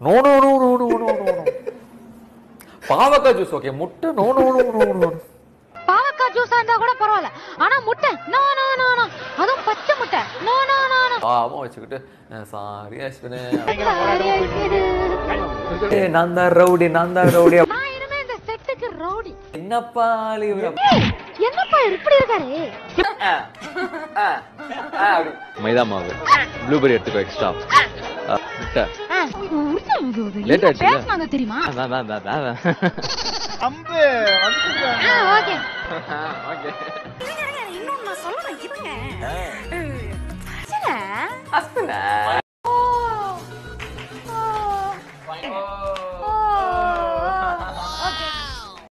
No no no no no no no no பாவக்காய் juice okay முட்டை no no no no no பாவக்காய் ஜூஸா இருந்தா கூட பரவாயில்ல ஆனா முட்டை நோ நோ நோ நோ அதுவும் பச்சை முட்டை நோ நோ நோ நோ பாவம் வச்சுக்கிட்டு சாரி அஸ்வினே ஏய், நான் தான் ரவுடி நான் தான் ரவுடி நான் இனிமே இந்த செட்டுக்கு ரவுடி என்னப்பா இவர என்னப்பா இப்படி இருக்காரு மைதா மாவு ப்ளூபெரி எடுத்துக்கோ எக்ஸ்ட்ரா முட்டை ஆ, உருட்டு, இது, இது, Late என்ன ஆயிடுச்சுல? பேசுனாங்க தெரியுமா வா, வா, வா, வா, வா. ஆ, ஓகே இன்னொன்னு நான் சொல்லணும் இருங்க அஸ்வினா? அஸ்வினே ஓ. ஓ.